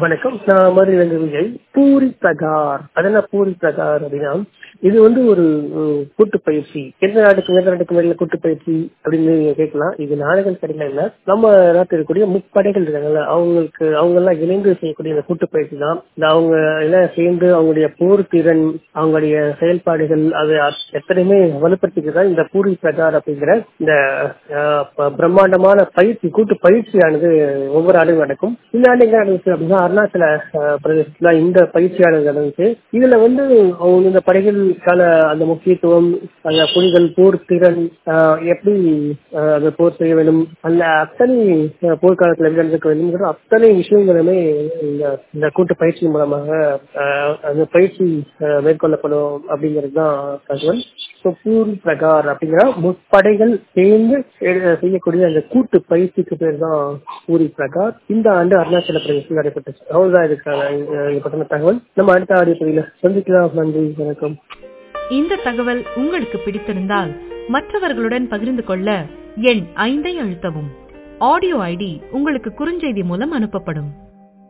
வணக்கம் நான் மதுரையிலிருந்து விஜய் பூரி பிரகார் அதென்ன பூரி பிரகார் அப்படின்னா இது வந்து ஒரு அஹ், கூட்டுப் பயிற்சி எந்த நாட்டுக்கு எந்த நாட்டுக்கு மேல கூட்டுப் பயிற்சி அப்படின்னு நீங்க கேட்கலாம் இது நாடுகள் கிடைக்கல இல்ல நம்ம நாட்டில் இருக்கக்கூடிய முப்படைகள் இருக்காங்கல்ல அவங்களுக்கு அவங்க எல்லாம் இணைந்து செய்யக்கூடிய இந்த கூட்டுப் பயிற்சி தான் இந்த அவங்க எல்லாம் சேர்ந்து அவங்களுடைய போர் திறன் அவங்களுடைய செயல்பாடுகள் அது அத்- எத்தனையுமே வலுப்படுத்திட்டு தான் இந்த பூரி பிரகார் அப்படிங்கிற இந்த அஹ், ப- பிரம்மாண்டமான பயிற்சி கூட்டு பயிற்சியானது ஒவ்வொரு ஆண்டும் நடக்கும் இந்த ஆண்டு எங்க நடந்துச்சு அப்படின்னா அருணாச்சல அஹ், பிரதேசத்துல இந்த பயிற்சியானது நடந்துச்சு இதுல வந்து அவங்க இந்த படைகளுக்கான அந்த முக்கியத்துவம் அந்த புலிகள் போர் திறன் அஹ், எப்படி அஹ், அந்த போர் செய்ய வேண்டும் அந்த அத்தனை அஹ், போர்க்காலத்தில் எப்படி நடந்துக்க வேண்டும்ங்கிற அத்தனை விஷயங்களுமே இந்த இந்த கூட்டு பயிற்சி மூலமாக அஹ், அந்த பயிற்சி அஹ், மேற்கொள்ளப்படும் அப்படிங்கிறது தான் தகவல் ஸோ பூரி பிரகார் அப்படிங்கிற முப்படைகள் சேர்ந்து எ- செய்யக்கூடிய அந்த கூட்டு பயிற்சிக்கு பேர் தான் பூரி பிரகார் இந்த ஆண்டு அருணாச்சல பிரதேசத்தில் நடைபெற்றுச்சு அவ்வளவுதான் இதுக்கான அஹ், இது பற்றின தகவல் நம்ம அடுத்த ஆடியோ பதிவில் சந்திக்கலாம் நன்றி வணக்கம் இந்த தகவல் உங்களுக்கு பிடித்திருந்தால் மற்றவர்களுடன் பகிர்ந்து கொள்ள எண் ஐந்தை அழுத்தவும் ஆடியோ ஐடி உங்களுக்கு குறுஞ்செய்தி மூலம் அனுப்பப்படும்